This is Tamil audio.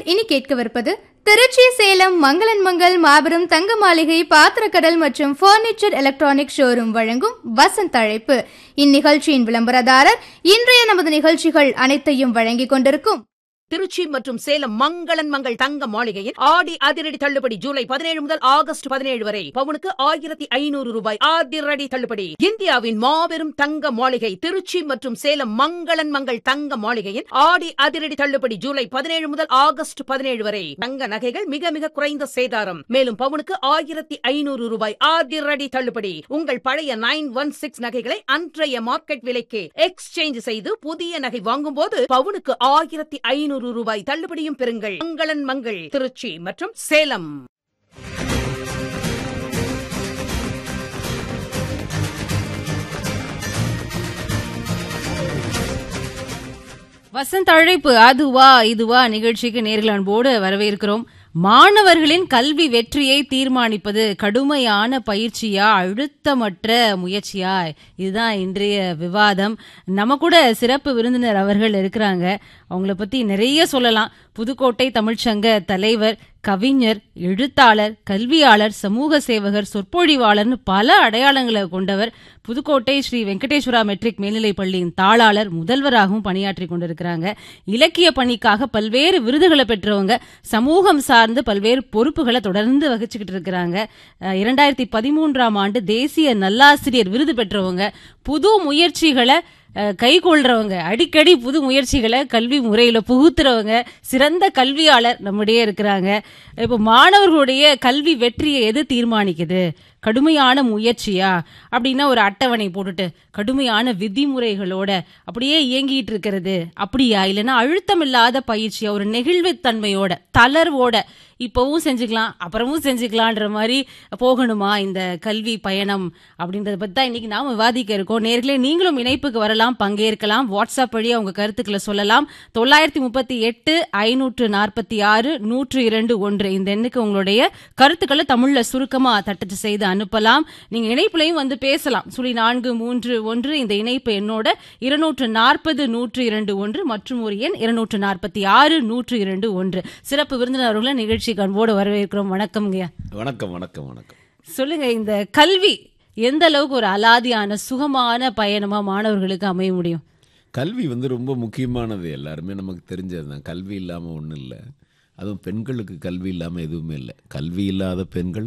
இனி கேட்கவிருப்பது திருச்சி சேலம் மங்களன் மங்கள் மாபெரும் தங்க மாளிகை பாத்திரக்கடல் மற்றும் பர்னிச்சர் எலக்ட்ரானிக் ஷோரூம் வழங்கும் வசந்த் அழைப்பு இந்நிகழ்ச்சியின் விளம்பரதாரர் இன்றைய நமது நிகழ்ச்சிகள் அனைத்தையும் வழங்கிக் கொண்டிருக்கும் திருச்சி மற்றும் சேலம் மங்களன் மங்கள் தங்க மாளிகையில் ஆடி அதிரடி தள்ளுபடி ஜூலை பதினேழு முதல் ஆகஸ்ட் பதினேழு வரை பவுனுக்கு ஆயிரத்தி ஐநூறு ரூபாய் அதிரடி தள்ளுபடி இந்தியாவின் மாபெரும் தங்க மாளிகை திருச்சி மற்றும் சேலம் மங்களன் மங்கள் தங்க மாளிகையில் ஆடி அதிரடி தள்ளுபடி ஜூலை பதினேழு முதல் ஆகஸ்ட் பதினேழு வரை தங்க நகைகள் மிக மிக குறைந்த சேதாரம் மேலும் பவுனுக்கு ஆயிரத்தி ஐநூறு ரூபாய் அதிரடி தள்ளுபடி உங்கள் பழைய நைன் ஒன் சிக்ஸ் நகைகளை அன்றைய மார்க்கெட் விலைக்கு எக்ஸ்சேஞ்ச் செய்து புதிய நகை வாங்கும்போது பவுனுக்கு ஆயிரத்தி ஐநூறு ரூபாய் தள்ளுபடியும் பெறுங்கள் மங்களன் மங்கள் திருச்சி மற்றும் சேலம் வசந்த் அழைப்பு அதுவா இதுவா நிகழ்ச்சிக்கு நேரில் அன்போடு வரவேற்கிறோம் மாணவர்களின் கல்வி வெற்றியை தீர்மானிப்பது கடுமையான பயிற்சியா அழுத்தமற்ற முயற்சியா இதுதான் இன்றைய விவாதம் நம்ம கூட சிறப்பு விருந்தினர் அவர்கள் இருக்கிறாங்க அவங்கள பத்தி நிறைய சொல்லலாம் புதுக்கோட்டை தமிழ்ச்சங்க தலைவர் கவிஞர் எழுத்தாளர் கல்வியாளர் சமூக சேவகர் சொற்பொழிவாளர்னு பல அடையாளங்களை கொண்டவர் புதுக்கோட்டை ஸ்ரீ வெங்கடேஸ்வரா மெட்ரிக் மேல்நிலைப் பள்ளியின் தாளாளர் முதல்வராகவும் பணியாற்றி கொண்டிருக்கிறாங்க இலக்கிய பணிக்காக பல்வேறு விருதுகளை பெற்றவங்க சமூகம் சார்ந்து பல்வேறு பொறுப்புகளை தொடர்ந்து வகிச்சுக்கிட்டு இருக்கிறாங்க அஹ், இரண்டாயிரத்தி பதிமூன்றாம் ஆண்டு தேசிய நல்லாசிரியர் விருது பெற்றவங்க புது முயற்சிகளை அஹ், கைக்கொள்றவங்க அடிக்கடி புது முயற்சிகளை கல்வி முறையில புகுத்துறவங்க சிறந்த கல்வியாளர் நம்முடைய இருக்கிறாங்க இப்போ மாணவர்களுடைய கல்வி வெற்றியை எது தீர்மானிக்குது கடுமையான முயற்சியா அப்படின்னா ஒரு அட்டவணை போட்டுட்டு கடுமையான விதிமுறைகளோட அப்படியே இயங்கிட்டு இருக்கிறது அப்படியா இல்லைன்னா அழுத்தம் இல்லாத பயிற்சியா ஒரு நெகிழ்வுத்தன்மையோட தளர்வோட இப்பவும் செஞ்சுக்கலாம் அப்புறமும் செஞ்சுக்கலான்ற மாதிரி போகணுமா இந்த கல்வி பயணம் அப்படின்றத பத்தி தான் இன்னைக்கு நாம விவாதிக்க இருக்கோம் நேர்களே நீங்களும் இணைப்புக்கு வரலாம் பங்கேற்கலாம் வாட்ஸ்அப் வழியா உங்க கருத்துக்களை சொல்லலாம் தொள்ளாயிரத்தி முப்பத்தி எட்டு ஐநூற்று நாற்பத்தி ஆறு நூற்று இரண்டு ஒன்று இந்த எண்ணுக்கு உங்களுடைய கருத்துக்களை தமிழ்ல சுருக்கமா தட்டச்சு செய்து அனுப்பலாம் நீங்க இணைப்புலையும் வந்து பேசலாம் சுழி நான்கு மூன்று ஒன்று இந்த இணைப்பு எண்ணோட இருநூற்று நாற்பது நூற்று இரண்டு ஒன்று மற்றும் ஒரு எண் இருநூற்று நாற்பத்தி ஆறு நூற்று இரண்டு ஒன்று சிறப்பு விருந்தினர்களை நிகழ்ச்சி அன்போடு வரவேற்கிறோம் வணக்கம்ங்கய்யா வணக்கம் வணக்கம் வணக்கம் சொல்லுங்க இந்த கல்வி எந்த அளவுக்கு ஒரு அலாதியான சுகமான பயணமா மாணவர்களுக்கு அமைய முடியும் கல்வி வந்து ரொம்ப முக்கியமானது எல்லாருமே நமக்கு தெரிஞ்சது தான் கல்வி இல்லாமல் ஒன்றும் இல்லை அதுவும் பெண்களுக்கு கல்வி இல்லாமல் எதுவுமே இல்லை கல்வி இல்லாத பெண்கள்